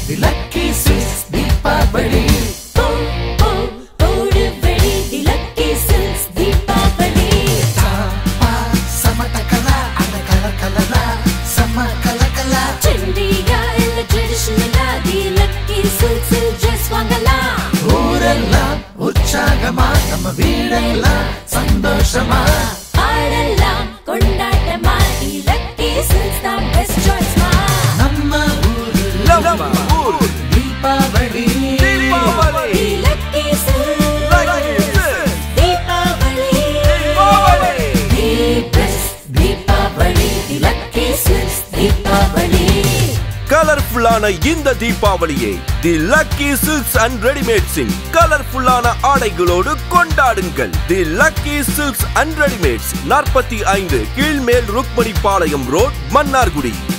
தி Lucky Silks Deepavali ஓ ஓ ஓடு வெளி தி லக்கி சில்க்ஸ் தீபாவளி சாப்பா சம டக்கலா அந்த கலர் கலரா செம்ம கலர் கலர் ட்ரெண்டியா இல்ல ட்ரெடிஷனலா தி லக்கி சில்க்ஸில் ட்ரெஸ் வாங்கலாம் ஊரெல்லாம் உற்சாகமா நம்ம வீடெல்லாம் சந்தோஷமா ஆடலாம் கொண்டாட்டமா தி லக்கி சில்க்ஸ் தான் பெஸ்ட் சாய்ஸ்மா நம்ம ஊரு நம்ம ஊர் Deepavali Deepavali the Lucky Silks Lucky Silks. Deepavali Deepavali the best Deepavali the Lucky Silks Deepavali கலர்ஃபுல்லான இந்த தீபாவளியை தி லக்கி சில்க்ஸ் அண்ட் ரெடிமேட்ஸின் கலர்ஃபுல்லான ஆடைகளோடு கொண்டாடுங்கள் the Lucky Silks and readymades நாற்பத்தி ஐந்து கீழ்மேல் ருக்மணி பாளையம் ரோட் மன்னார்குடி